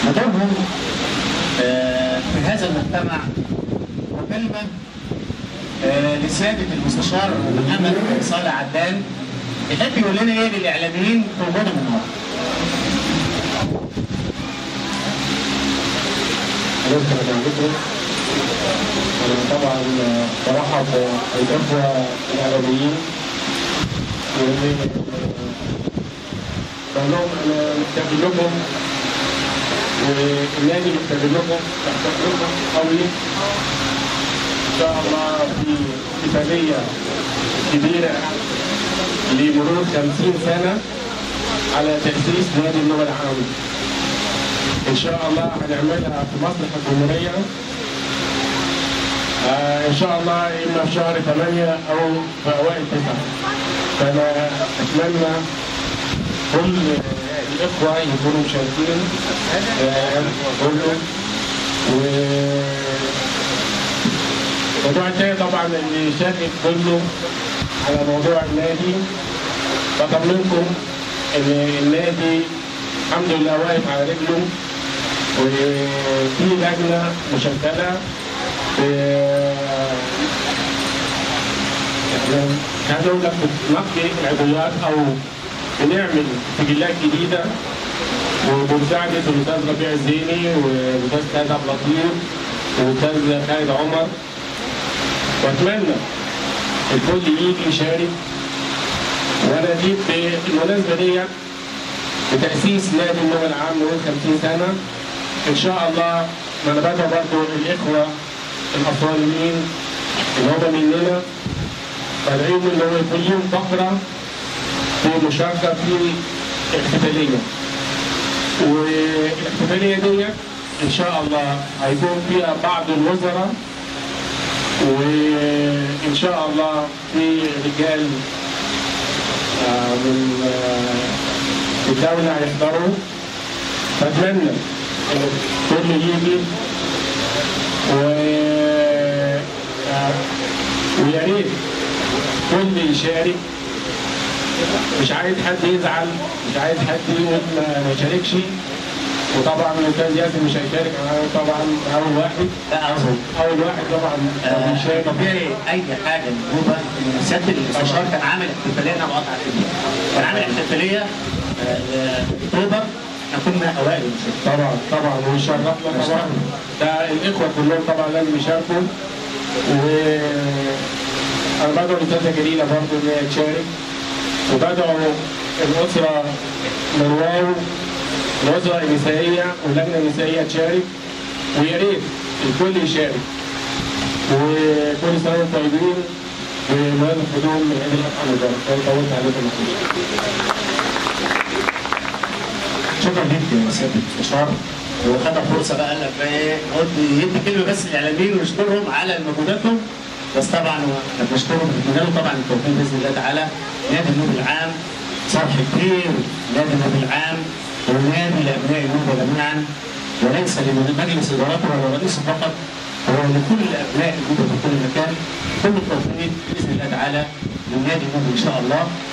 ودورهم آه، في هذا المجتمع وكلمة آه، لسيادة المستشار محمد صالح عدان يحب يقول لنا ايه للاعلاميين في وجودهم النهارده. نشكر دعمتكم أنا طبعا برحب بالإخوة الإعلاميين واللي بقول لهم أنا مستقبل لكم والنادي مستقبل لكم مستقبل لكم قوي إن شاء الله في احتفالية كبيرة لمرور 50 سنة على تأسيس نادي اللغة العربية. ان شاء الله هنعملها في مسرح الجمهوريه آه ان شاء الله اما في شهر 8 او في اوائل 9 فانا اتمنى كل الاخوه يكونوا مشاركين آه كله و الموضوع الثاني طبعا اللي شارك كله على موضوع النادي بطمنكم ان النادي الحمد لله واقف على رجله وفي لجنه مشكله احنا هنقول لك بنقي العضويات او بنعمل سجلات جديده وبمساعده الاستاذ ربيع الزيني والاستاذ خالد عبد اللطيف والاستاذ خالد عمر واتمنى الكل يجي يشارك وانا دي بالمناسبه ديت بتأسيس نادي اللغة العامة من 50 سنة إن شاء الله ما أنا بدعو برضه الإخوة الأفضليين اللي هم مننا بدعيهم إن هو يكون لهم فقرة في مشاركة في الاحتفالية والاحتفالية دي إن شاء الله هيكون فيها بعض الوزراء وإن شاء الله في رجال آه، من آه، الدولة هيحضروا فأتمنى إن الكل يجي و آه، ويا ريت كل يشارك مش عايز حد يزعل مش عايز حد يقول ما ما يشاركش وطبعا الاستاذ ياسر مش هيشارك أنا طبعا اول واحد لا اظن اول واحد طبعا آه، بيشارك طبيعي اي حاجه موجوده سياده المستشار كان عامل احتفاليه انا بقطع الفيديو كان عامل احتفاليه آه، آه، اكتوبر احنا كنا اوائل المشاركين. طبعا طبعا ويشرفنا طبعا ده الاخوه كلهم طبعا لازم يشاركوا و انا بدعو الاستاذه جليله برضه ان هي تشارك وبدعو الاسره مروان الاسره النسائيه واللجنه النسائيه تشارك ويا ريت الكل يشارك وكل سنه وانتم طيبين ومناسبة القدوم من عيد الاضحى المبارك طولت عليكم كتير شكرا ليك يا سياده المستشار وخد فرصه بقى قال لك بقى ايه قلت يدي كلمه بس للاعلاميين ويشكرهم على مجهوداتهم بس طبعا احنا بنشكرهم بنتمنى له طبعا التوفيق باذن الله تعالى نادي النوبل العام صرح كبير نادي النوبل العام ونادي لابناء النوبه جميعا وليس لمجلس ادارته ولا رئيسه فقط هو لكل ابناء النوبه في كل مكان كل التوفيق باذن الله تعالى للنادي النوبل ان شاء الله